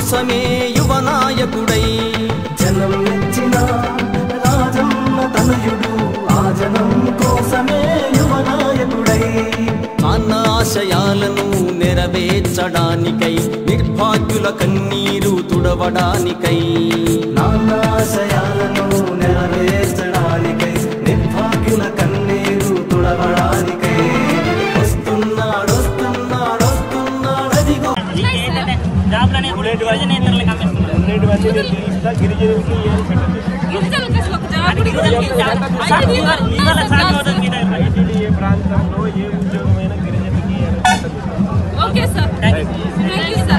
కోసమే యువ నాయకుడై జనం మెచ్చిన రాజన్న తనయుడు ఆ జనం కోసమే యువ నాయకుడై నాన్న ఆశయాలను నెరవేర్చడానికై నిర్భాగ్యుల కన్నీరు తుడవడానికై నానాశయాలను నెరవేర్చడానికై నిర్భాగ్యుల కన్నీరు తుడవడానికై వస్తున్నాడు వస్తున్నాడు వస్తున్నాడదిగో ఏంటంటే జాబ్లు అనేది గిరిజన నేతలకు అమ్మేస్తున్నారు. గిరిజనులకు అసలు ఒక జాబ్ కూడా గిరిజనులకి ఇవ్వలేదు సార్. జాబ్- సార్, అయితే ఇవాళ- వీళ్ళు ఇవాళ ఉన్నారు సార్ సార్. చూడడం గిరిజన. ఐటీడీఏ ప్రాంతంలో ఏ ఉద్యోగమైనా గిరిజనకి okay sir thank you sir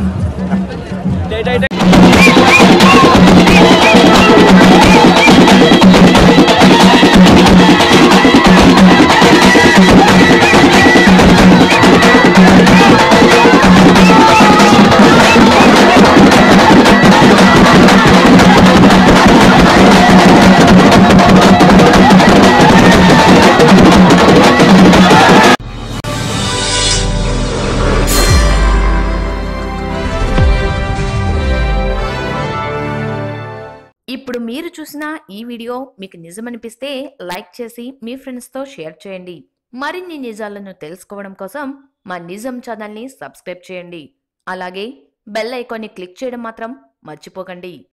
ఇప్పుడు మీరు చూసిన ఈ వీడియో మీకు నిజమనిపిస్తే లైక్ చేసి మీ ఫ్రెండ్స్తో షేర్ చేయండి మరిన్ని నిజాలను తెలుసుకోవడం కోసం మా నిజం ఛానల్ని సబ్స్క్రైబ్ చేయండి అలాగే బెల్ ఐకాన్ని క్లిక్ చేయడం మాత్రం మర్చిపోకండి